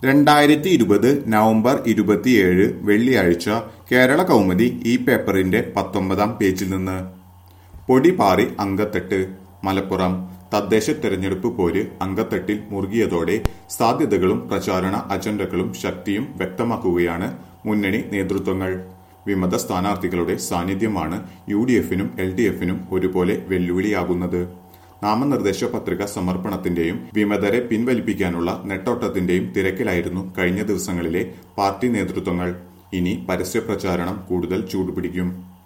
രണ്ടായിരത്തി ഇരുപത് നവംബർ ഇരുപത്തിയേഴ് വെള്ളിയാഴ്ച കേരള കൗമുദി ഈ പേപ്പറിന്റെ പത്തൊമ്പതാം പേജിൽ നിന്ന് പൊടി പാറി അങ്കത്തട്ട് മലപ്പുറം തദ്ദേശ തെരഞ്ഞെടുപ്പ് പോര് അങ്കത്തട്ടിൽ മുറുകിയതോടെ സാധ്യതകളും പ്രചാരണ അജണ്ടകളും ശക്തിയും വ്യക്തമാക്കുകയാണ് മുന്നണി നേതൃത്വങ്ങൾ വിമത സ്ഥാനാർത്ഥികളുടെ സാന്നിധ്യമാണ് യു ഡി എഫിനും എൽ ഡി എഫിനും ഒരുപോലെ വെല്ലുവിളിയാകുന്നത് നാമനിർദ്ദേശ പത്രിക സമർപ്പണത്തിന്റെയും വിമതരെ പിൻവലിപ്പിക്കാനുള്ള നെട്ടോട്ടത്തിന്റെയും തിരക്കിലായിരുന്നു കഴിഞ്ഞ ദിവസങ്ങളിലെ പാർട്ടി നേതൃത്വങ്ങൾ ഇനി പരസ്യ പ്രചാരണം കൂടുതൽ ചൂടുപിടിക്കും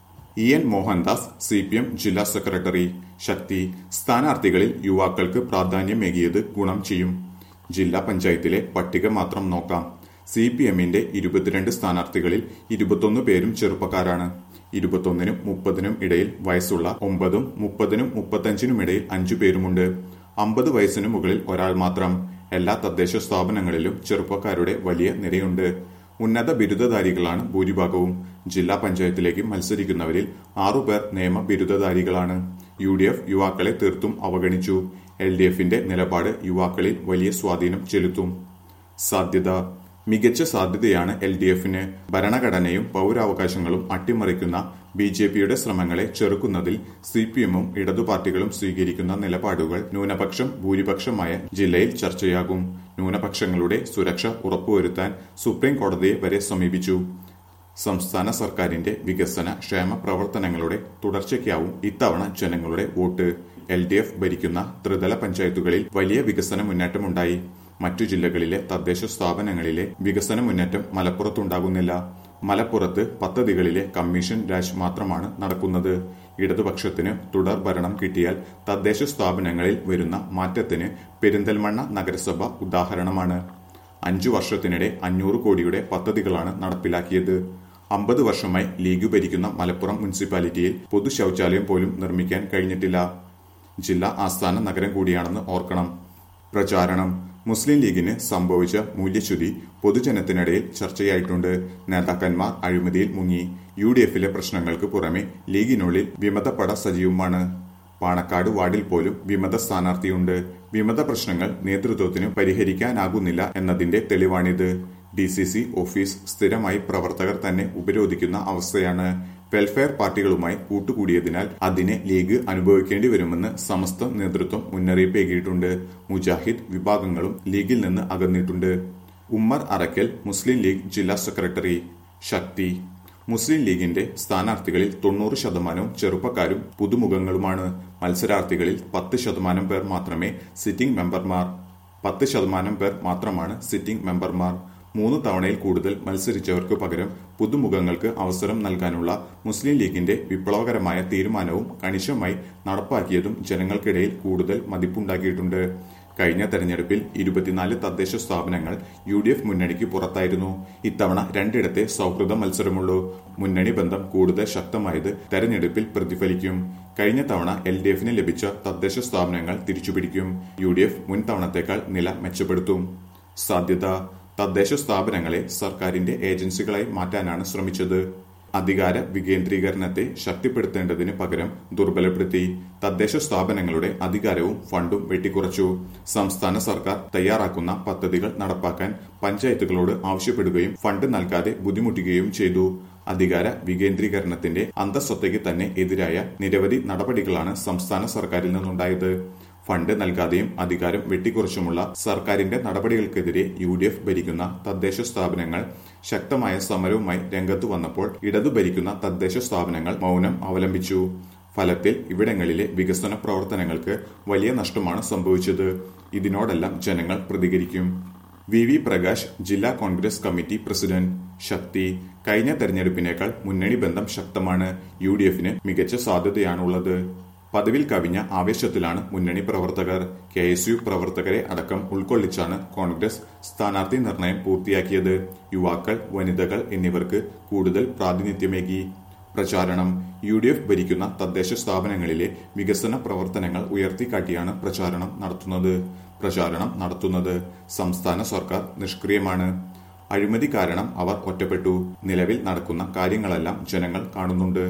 E N Mohandas C P M ജില്ലാ സെക്രട്ടറി ശക്തി സ്ഥാനാർത്ഥികളിൽ യുവാക്കൾക്ക് പ്രാധാന്യമേകിയത് ഗുണം ചെയ്യും ജില്ലാ പഞ്ചായത്തിലെ പട്ടിക മാത്രം നോക്കാം സി പി എമ്മിന്റെ ഇരുപത്തിരണ്ട് സ്ഥാനാർത്ഥികളിൽ ഇരുപത്തൊന്ന് പേരും ചെറുപ്പക്കാരാണ് ഇരുപത്തൊന്നിനും മുപ്പതിനും ഇടയിൽ വയസ്സുള്ള ഒമ്പതും മുപ്പതിനും മുപ്പത്തഞ്ചിനും ഇടയിൽ അഞ്ചു പേരുമുണ്ട് അമ്പത് വയസ്സിനു മുകളിൽ ഒരാൾ മാത്രം എല്ലാ തദ്ദേശ സ്ഥാപനങ്ങളിലും ചെറുപ്പക്കാരുടെ വലിയ നിരയുണ്ട് ഉന്നത ബിരുദധാരികളാണ് ഭൂരിഭാഗവും ജില്ലാ പഞ്ചായത്തിലേക്ക് മത്സരിക്കുന്നവരിൽ ആറുപേർ നിയമ ബിരുദധാരികളാണ് യു ഡി എഫ് യുവാക്കളെ തീർത്തും അവഗണിച്ചു എൽ ഡി എഫിന്റെ നിലപാട് യുവാക്കളിൽ വലിയ സ്വാധീനം ചെലുത്തും സാധ്യത മികച്ച സാധ്യതയാണ് എൽ ഡി എഫിന് ഭരണഘടനയും പൗരാവകാശങ്ങളും അട്ടിമറിക്കുന്ന ബി ജെ പിയുടെ ശ്രമങ്ങളെ ചെറുക്കുന്നതിൽ സി പി എമ്മും ഇടതു പാർട്ടികളും സ്വീകരിക്കുന്ന നിലപാടുകൾ ന്യൂനപക്ഷം ഭൂരിപക്ഷമായ ജില്ലയിൽ ചർച്ചയാകും ന്യൂനപക്ഷങ്ങളുടെ സുരക്ഷ ഉറപ്പുവരുത്താൻ സുപ്രീം കോടതിയെ വരെ സമീപിച്ചു സംസ്ഥാന സർക്കാരിന്റെ വികസന ക്ഷേമ പ്രവർത്തനങ്ങളുടെ തുടർച്ചയ്ക്കാവും ഇത്തവണ ജനങ്ങളുടെ വോട്ട് എൽ ഡി എഫ് ഭരിക്കുന്ന ത്രിതല പഞ്ചായത്തുകളിൽ വലിയ വികസന മുന്നേറ്റമുണ്ടായി മറ്റു ജില്ലകളിലെ തദ്ദേശ സ്ഥാപനങ്ങളിലെ വികസന മുന്നേറ്റം മലപ്പുറത്തുണ്ടാകുന്നില്ല മലപ്പുറത്ത് പദ്ധതികളിലെ കമ്മീഷൻ രാജ് മാത്രമാണ് നടക്കുന്നത് ഇടതുപക്ഷത്തിന് തുടർ ഭരണം കിട്ടിയാൽ തദ്ദേശ സ്ഥാപനങ്ങളിൽ വരുന്ന മാറ്റത്തിന് പെരിന്തൽമണ്ണ നഗരസഭ ഉദാഹരണമാണ് അഞ്ചു വർഷത്തിനിടെ അഞ്ഞൂറ് കോടിയുടെ പദ്ധതികളാണ് നടപ്പിലാക്കിയത് അമ്പത് വർഷമായി ലീഗ് ഭരിക്കുന്ന മലപ്പുറം മുനിസിപ്പാലിറ്റിയിൽ പൊതു ശൌചാലയം പോലും നിർമ്മിക്കാൻ കഴിഞ്ഞിട്ടില്ല ജില്ലാ ആസ്ഥാന നഗരം കൂടിയാണെന്ന് ഓർക്കണം പ്രചാരണം മുസ്ലിം ലീഗിന് സംഭവിച്ച മൂല്യച്യുതി പൊതുജനത്തിനിടയിൽ ചർച്ചയായിട്ടുണ്ട് നേതാക്കന്മാർ അഴിമതിയിൽ മുങ്ങി യു ഡി എഫിലെ പ്രശ്നങ്ങൾക്ക് പുറമെ ലീഗിനുള്ളിൽ വിമതപ്പട സജീവമാണ് പാണക്കാട് വാർഡിൽ പോലും വിമത സ്ഥാനാർത്ഥിയുണ്ട് വിമത പ്രശ്നങ്ങൾ നേതൃത്വത്തിന് പരിഹരിക്കാനാകുന്നില്ല എന്നതിന്റെ തെളിവാണിത് ഡി സി സി ഓഫീസ് സ്ഥിരമായി പ്രവർത്തകർ തന്നെ ഉപരോധിക്കുന്ന അവസ്ഥയാണ് വെൽഫെയർ പാർട്ടികളുമായി കൂട്ടുകൂടിയതിനാൽ അതിനെ ലീഗ് അനുഭവിക്കേണ്ടി വരുമെന്ന് സമസ്ത നേതൃത്വം മുന്നറിയിപ്പേകിയിട്ടുണ്ട് മുജാഹിദ് വിഭാഗങ്ങളും ലീഗിൽ നിന്ന് അകന്നിട്ടുണ്ട് ഉമ്മർ അറക്കൽ മുസ്ലിം ലീഗ് ജില്ലാ സെക്രട്ടറി ശക്തി മുസ്ലിം ലീഗിന്റെ സ്ഥാനാർത്ഥികളിൽ തൊണ്ണൂറ് ശതമാനവും ചെറുപ്പക്കാരും പുതുമുഖങ്ങളുമാണ് മത്സരാർത്ഥികളിൽ പത്ത് ശതമാനം പേർ മാത്രമേ സിറ്റിംഗ് മെമ്പർമാർ പത്ത് ശതമാനം പേർ മാത്രമാണ് സിറ്റിംഗ് മെമ്പർമാർ മൂന്ന് തവണയിൽ കൂടുതൽ മത്സരിച്ചവർക്ക് പകരം പുതുമുഖങ്ങൾക്ക് അവസരം നൽകാനുള്ള മുസ്ലിം ലീഗിന്റെ വിപ്ലവകരമായ തീരുമാനവും കണിശമായി നടപ്പാക്കിയതും ജനങ്ങൾക്കിടയിൽ കൂടുതൽ മതിപ്പുണ്ടാക്കിയിട്ടുണ്ട് കഴിഞ്ഞ തെരഞ്ഞെടുപ്പിൽ ഇരുപത്തിനാല് തദ്ദേശ സ്ഥാപനങ്ങൾ യു ഡി എഫ് മുന്നണിക്ക് പുറത്തായിരുന്നു ഇത്തവണ രണ്ടിടത്തെ സൗഹൃദ മത്സരമുള്ളൂ മുന്നണി ബന്ധം കൂടുതൽ ശക്തമായത് തെരഞ്ഞെടുപ്പിൽ പ്രതിഫലിക്കും കഴിഞ്ഞ തവണ എൽ ഡി എഫിന് ലഭിച്ച തദ്ദേശ സ്ഥാപനങ്ങൾ തിരിച്ചുപിടിക്കും യു ഡി എഫ് മുൻ തവണത്തേക്കാൾ നില മെച്ചപ്പെടുത്തും സാധ്യത തദ്ദേശ സ്ഥാപനങ്ങളെ സർക്കാരിന്റെ ഏജൻസികളായി മാറ്റാനാണ് ശ്രമിച്ചത് അധികാര വികേന്ദ്രീകരണത്തെ ശക്തിപ്പെടുത്തേണ്ടതിന് പകരം ദുർബലപ്പെടുത്തി തദ്ദേശ സ്ഥാപനങ്ങളുടെ അധികാരവും ഫണ്ടും വെട്ടിക്കുറച്ചു സംസ്ഥാന സർക്കാർ തയ്യാറാക്കുന്ന പദ്ധതികൾ നടപ്പാക്കാൻ പഞ്ചായത്തുകളോട് ആവശ്യപ്പെടുകയും ഫണ്ട് നൽകാതെ ബുദ്ധിമുട്ടുകയും ചെയ്തു അധികാര വികേന്ദ്രീകരണത്തിന്റെ അന്തസ്സത്തയ്ക്ക് തന്നെ എതിരായ നിരവധി നടപടികളാണ് സംസ്ഥാന സർക്കാരിൽ നിന്നുണ്ടായത് ഫണ്ട് നൽകാതെയും അധികാരം വെട്ടിക്കുറച്ചുമുള്ള സർക്കാരിന്റെ നടപടികൾക്കെതിരെ യു ഡി എഫ് ഭരിക്കുന്ന തദ്ദേശ സ്ഥാപനങ്ങൾ ശക്തമായ സമരവുമായി രംഗത്ത് വന്നപ്പോൾ ഇടതു ഭരിക്കുന്ന തദ്ദേശ സ്ഥാപനങ്ങൾ മൗനം അവലംബിച്ചു ഫലത്തിൽ ഇവിടങ്ങളിലെ വികസന പ്രവർത്തനങ്ങൾക്ക് വലിയ നഷ്ടമാണ് സംഭവിച്ചത് ഇതിനോടെല്ലാം ജനങ്ങൾ പ്രതികരിക്കും വി വി പ്രകാശ് ജില്ലാ കോൺഗ്രസ് കമ്മിറ്റി പ്രസിഡന്റ് ശക്തി കഴിഞ്ഞ തെരഞ്ഞെടുപ്പിനേക്കാൾ മുന്നണി ബന്ധം ശക്തമാണ് യു ഡി എഫിന് മികച്ച സാധ്യതയാണുള്ളത് പതിവിൽ കവിഞ്ഞ ആവേശത്തിലാണ് മുന്നണി പ്രവർത്തകർ കെ എസ് യു പ്രവർത്തകരെ അടക്കം ഉൾക്കൊള്ളിച്ചാണ് കോൺഗ്രസ് സ്ഥാനാർത്ഥി നിർണയം പൂർത്തിയാക്കിയത് യുവാക്കൾ വനിതകൾ എന്നിവർക്ക് കൂടുതൽ പ്രാതിനിധ്യമേകി പ്രചാരണം യു ഡി എഫ് ഭരിക്കുന്ന തദ്ദേശ സ്ഥാപനങ്ങളിലെ വികസന പ്രവർത്തനങ്ങൾ ഉയർത്തിക്കാട്ടിയാണ് പ്രചാരണം നടത്തുന്നത് പ്രചാരണം നടത്തുന്നത് സംസ്ഥാന സർക്കാർ നിഷ്ക്രിയമാണ് അഴിമതി കാരണം അവർ ഒറ്റപ്പെട്ടു നിലവിൽ നടക്കുന്ന കാര്യങ്ങളെല്ലാം ജനങ്ങൾ കാണുന്നുണ്ട്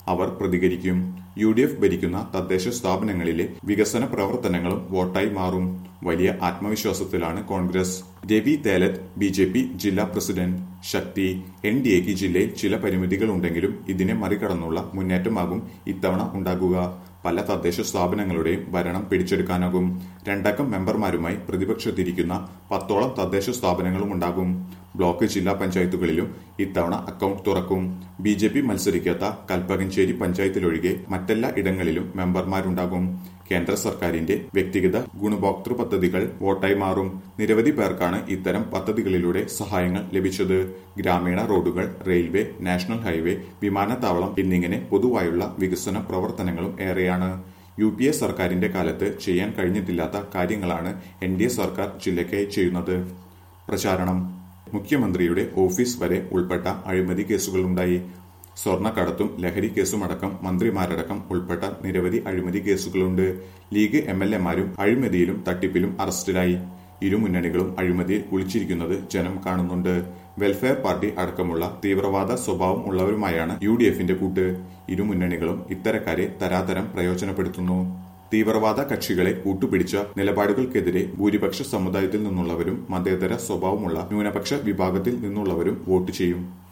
അവർ പ്രതികരിക്കും യു ഡി എഫ് ഭരിക്കുന്ന തദ്ദേശ സ്ഥാപനങ്ങളിലെ വികസന പ്രവർത്തനങ്ങളും വോട്ടായി മാറും വലിയ ആത്മവിശ്വാസത്തിലാണ് Congress Ravi Thelath B J P ജില്ലാ പ്രസിഡന്റ് ശക്തി എൻ ഡി എക്ക് ജില്ലയിൽ ചില പരിമിതികളുണ്ടെങ്കിലും ഇതിനെ മറികടന്നുള്ള മുന്നേറ്റമാകും ഇത്തവണ ഉണ്ടാകുക പല തദ്ദേശ സ്ഥാപനങ്ങളുടെയും ഭരണം പിടിച്ചെടുക്കാനാകും രണ്ടക്കം മെമ്പർമാരുമായി പ്രതിപക്ഷത്തിരിക്കുന്ന പത്തോളം തദ്ദേശ സ്ഥാപനങ്ങളും ഉണ്ടാകും ബ്ലോക്ക് ജില്ലാ പഞ്ചായത്തുകളിലും ഇത്തവണ അക്കൗണ്ട് തുറക്കും ബി ജെ പി മത്സരിക്കാത്ത കൽപ്പകഞ്ചേരി പഞ്ചായത്തിലൊഴികെ മറ്റെല്ലാ ഇടങ്ങളിലും മെമ്പർമാരുണ്ടാകും കേന്ദ്ര സർക്കാരിന്റെ വ്യക്തിഗത ഗുണഭോക്തൃ പദ്ധതികൾ വോട്ടായി മാറും നിരവധി പേർക്കാണ് ഇത്തരം പദ്ധതികളിലൂടെ സഹായങ്ങൾ ലഭിച്ചത് ഗ്രാമീണ റോഡുകൾ റെയിൽവേ നാഷണൽ ഹൈവേ വിമാനത്താവളം എന്നിങ്ങനെ പൊതുവായുള്ള വികസന പ്രവർത്തനങ്ങളും ഏറെയാണ് യു പി എ സർക്കാരിന്റെ കാലത്ത് ചെയ്യാൻ കഴിഞ്ഞിട്ടില്ലാത്ത കാര്യങ്ങളാണ് എൻ ഡി എ സർക്കാർ ജില്ലയ്ക്കായി ചെയ്യുന്നത് പ്രചാരണം മുഖ്യമന്ത്രിയുടെ ഓഫീസ് വരെ ഉൾപ്പെട്ട അഴിമതി കേസുകളുണ്ടായി സ്വർണ്ണക്കടത്തും ലഹരി കേസുമടക്കം മന്ത്രിമാരടക്കം ഉൾപ്പെട്ട നിരവധി അഴിമതി കേസുകളുണ്ട് ലീഗ് എം എൽ എമാരും അഴിമതിയിലും തട്ടിപ്പിലും അറസ്റ്റിലായി ഇരു മുന്നണികളും അഴിമതിയിൽ കുളിച്ചിരിക്കുന്നത് ജനം കാണുന്നുണ്ട് വെൽഫെയർ പാർട്ടി അടക്കമുള്ള തീവ്രവാദ സ്വഭാവം ഉള്ളവരുമായാണ് യു ഡി എഫിന്റെ കൂട്ട് ഇരു മുന്നണികളും ഇത്തരക്കാരെ തരാതരം പ്രയോജനപ്പെടുത്തുന്നു തീവ്രവാദ കക്ഷികളെ കൂട്ടുപിടിച്ച നിലപാടുകൾക്കെതിരെ ഭൂരിപക്ഷ സമുദായത്തിൽ നിന്നുള്ളവരും മതേതര സ്വഭാവമുള്ള ന്യൂനപക്ഷ വിഭാഗത്തിൽ നിന്നുള്ളവരും വോട്ട് ചെയ്യും